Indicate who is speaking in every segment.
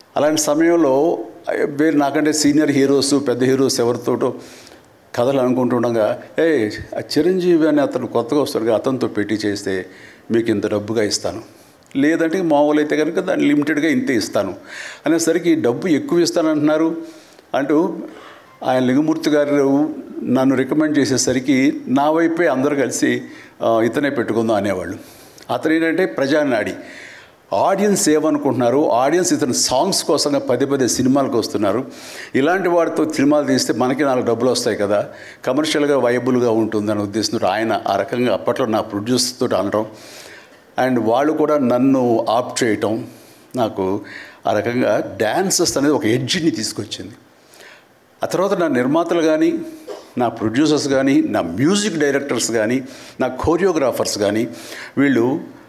Speaker 1: అలాంటి సమయంలో వేరు నాకంటే సీనియర్ హీరోస్ పెద్ద హీరోస్ ఎవరితోటో కథలు అనుకుంటుండగా ఏ ఆ చిరంజీవి అని అతను కొత్తగా వస్తాడుగా అతనితో పెట్టి చేస్తే మీకు ఇంత డబ్బుగా ఇస్తాను లేదంటే మామూలు అయితే కనుక దాన్ని లిమిటెడ్గా ఇంతే ఇస్తాను అనేసరికి డబ్బు ఎక్కువ ఇస్తానంటున్నారు అంటూ ఆయన లింగమూర్తి గారు నన్ను రికమెండ్ చేసేసరికి నా వైపే అందరూ కలిసి ఆ, ఇతనే పెట్టుకుందాం అనేవాళ్ళు అతను ఏంటంటే ప్రజానాడి ఆడియన్స్ ఏమనుకుంటున్నారు ఆడియన్స్ ఇతను సాంగ్స్ కోసంగా పదే పదే సినిమాలకు వస్తున్నారు ఇలాంటి వాడితో సినిమాలు తీస్తే మనకి నాలుగు డబ్బులు వస్తాయి కదా కమర్షియల్గా వైబుల్గా ఉంటుందని ఉద్దేశంతో ఆయన ఆ రకంగా అప్పట్లో నా ప్రొడ్యూసర్ తోటి అనడం అండ్ వాళ్ళు కూడా నన్ను ఆప్ చేయటం నాకు ఆ రకంగా డ్యాన్సెస్ అనేది ఒక ఎడ్జిని తీసుకొచ్చింది ఆ తర్వాత నా నిర్మాతలు కానీ నా ప్రొడ్యూసర్స్ కానీ నా మ్యూజిక్ డైరెక్టర్స్ కానీ నా కోరియోగ్రాఫర్స్ కానీ వీళ్ళు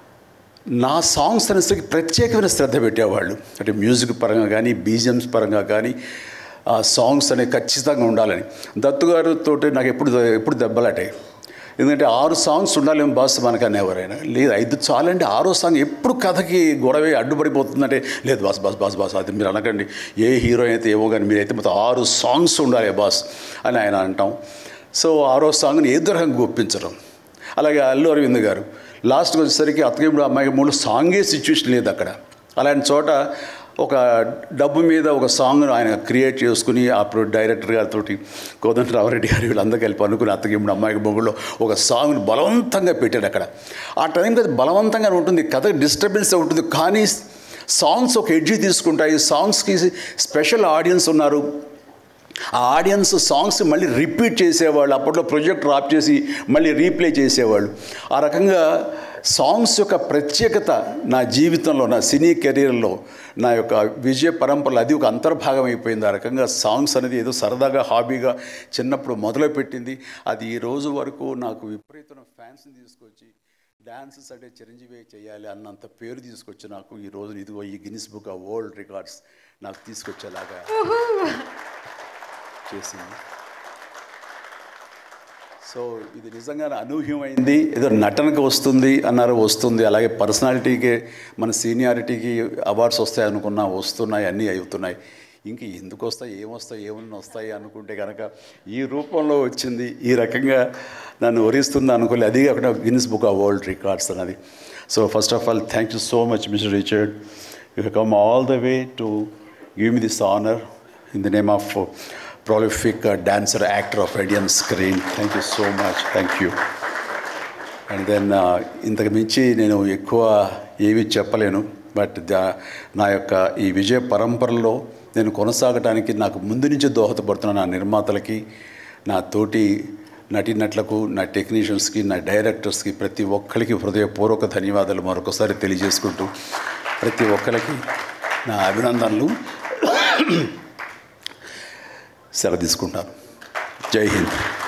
Speaker 1: నా సాంగ్స్ అనేసరికి ప్రత్యేకమైన శ్రద్ధ పెట్టేవాళ్ళు అంటే మ్యూజిక్ పరంగా కానీ బీజిఎమ్స్ పరంగా కానీ ఆ సాంగ్స్ అనేవి ఖచ్చితంగా ఉండాలని దత్తు గారితో నాకు ఎప్పుడు ఎప్పుడు దెబ్బలాటాయి ఎందుకంటే ఆరు సాంగ్స్ ఉండాలి బాస్ మనకు అనేవారైనా లేదు ఐదు చాలండి ఆరో సాంగ్ ఎప్పుడు కథకి గొడవ అడ్డుపడిపోతుందంటే లేదు బాస్ బాస్ బాస్ బాస్ అది మీరు అనకండి ఏ హీరో అయితే ఏవో కానీ మీరైతే మొత్తం ఆరు సాంగ్స్ ఉండాలి బాస్ అని ఆయన అంటాం సో ఆరో సాంగ్ని ఏదో రకంగా ఒప్పించడం అలాగే అల్లు అరవింద్ గారు లాస్ట్కి వచ్చేసరికి అత్తగేముడు అమ్మాయికి మూడు సాంగే సిచ్యువేషన్ లేదు అక్కడ అలాంటి చోట ఒక డబ్బు మీద ఒక సాంగ్ ఆయన క్రియేట్ చేసుకుని ఆ ప్రొ డైరెక్టర్ గారితో కోదండ రామరెడ్డి గారు వీళ్ళందరూ కలిపి అనుకుని అత్తగేముడు అమ్మాయికి బొగ్గులో ఒక సాంగ్ని బలవంతంగా పెట్టాడు అక్కడ ఆ టైంకి అది బలవంతంగా ఉంటుంది కథ డిస్టర్బెన్స్ ఉంటుంది కానీ సాంగ్స్ ఒక ఎడ్జి తీసుకుంటాయి సాంగ్స్కి స్పెషల్ ఆడియన్స్ ఉన్నారు ఆ ఆడియన్స్ సాంగ్స్ మళ్ళీ రిపీట్ చేసేవాళ్ళు అప్పట్లో ప్రొజెక్ట్ ఆఫ్ చేసి మళ్ళీ రీప్లే చేసేవాళ్ళు ఆ రకంగా సాంగ్స్ యొక్క ప్రత్యేకత నా జీవితంలో నా సినీ కెరీర్లో నా యొక్క విజయ పరంపరలో అది ఒక అంతర్భాగం అయిపోయింది ఆ రకంగా సాంగ్స్ అనేది ఏదో సరదాగా హాబీగా చిన్నప్పుడు మొదలుపెట్టింది అది ఈ రోజు వరకు నాకు విపరీతమైన ఫ్యాన్స్ని తీసుకొచ్చి డాన్సెస్ అంటే చిరంజీవి చేయాలి అన్నంత పేరు తీసుకొచ్చి నాకు ఈ రోజు ఇదిగో ఈ Guinness book of world records నాకు తీసుకొచ్చేలాగా చేసింది సో ఇది నిజంగా అనూహ్యమైంది ఏదో నటనకు వస్తుంది అన్నారు వస్తుంది అలాగే పర్సనాలిటీకి మన సీనియారిటీకి అవార్డ్స్ వస్తాయి అనుకున్నా వస్తున్నాయి అన్నీ అవుతున్నాయి ఇంక ఎందుకు వస్తాయి ఏమొస్తాయి ఏమన్నా వస్తాయి అనుకుంటే కనుక ఈ రూపంలో వచ్చింది ఈ రకంగా నన్ను వరిస్తుంది అనుకోలే అది అక్కడ Guinness book of world records అన్నది so first of all thank you so much mister Richard you come all the way to give me this honour in the name of prolific uh, dancer, actor of Indian screen. Thank you so much. Thank you. And then ఇంతకు మించి నేను ఎక్కువ ఏమీ చెప్పలేను but the నా యొక్క ఈ విజయ పరంపరలో నేను కొనసాగడానికి నాకు ముందు నుంచి దోహదపడుతున్న నా నిర్మాతలకి నా తోటి నటీనటులకు నా టెక్నీషియన్స్కి నా డైరెక్టర్స్కి ప్రతి ఒక్కరికి హృదయపూర్వక ధన్యవాదాలు మరొకసారి తెలియజేసుకుంటూ ప్రతి ఒక్కరికి నా అభినందనలు సెలవు తీసుకుంటాను జై హింద్